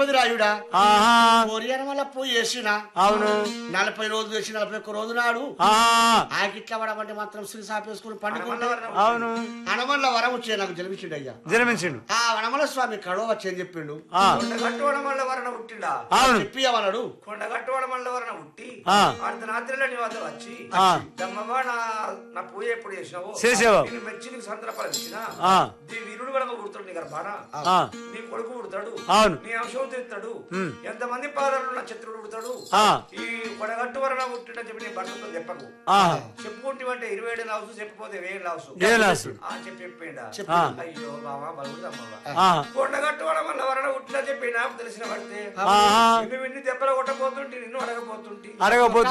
చెప్పేది రాయుడా ఆహా కొరియన్ వల్ల పోయి వేసిన అవును నలభై రోజులు వేసి నలభై ఒక్క రోజు నాడు ఆహా ఆకిట్ల పడమంటే మాత్రం శ్రీ సాపేసుకుని పండుకుంటే అవును హనుమల్ల వరం వచ్చే నాకు జన్మించిండు అయ్యా జన్మించిండు ఆ వనమల స్వామి కడవ వచ్చి అని చెప్పిండు ఆ, కొండ కట్టుకోవడం వల్ల వరణ పుట్టిండా అవును చెప్పి అవన్నాడు కొండ కట్టుకోవడం వల్ల వరణ పుట్టి ఆ. అర్ధరాత్రిలో నీ వద్ద వచ్చి ఆ. దమ్మవ్వ నా నా పూజ ఎప్పుడు చేసినావు చేసావా? నేను మెచ్చి నీకు సంతరపాలు ఇచ్చిన ఆ. నీ వీరుడు కనుక పుడతాడు నీ గర్భాన ఆ, నీ కొడుకు పుడతాడు అవును. నీ అంశం తీస్తాడు ఉమ్. ఎంతమంది పాదాలు నా చిత్రుడు పుడతాడు ఆ. ఈ కొడగట్టు వరణ పుట్టిన చెప్పి నీ భర్తతో చెప్పకు ఆహా చెప్పుకుంటే ఇరవై ఏడు లావుసు చెప్పిపోతే వేలు లావుసు ఏ లాసు? ఆ చెప్పి చెప్పిండా చెప్పు. ఆ. అయ్యో బావా బలుగుడు అమ్మవా ఆహా కొండగట్టుకోవడం వల్ల వరణ పుట్టిన చెప్పి నాకు తెలిసిన పడితే ఆహా నువ్వు ఇన్ని దెబ్బలు కొట్టబోతుంటే నిన్ను అడగబోతుంటే అడగబోతు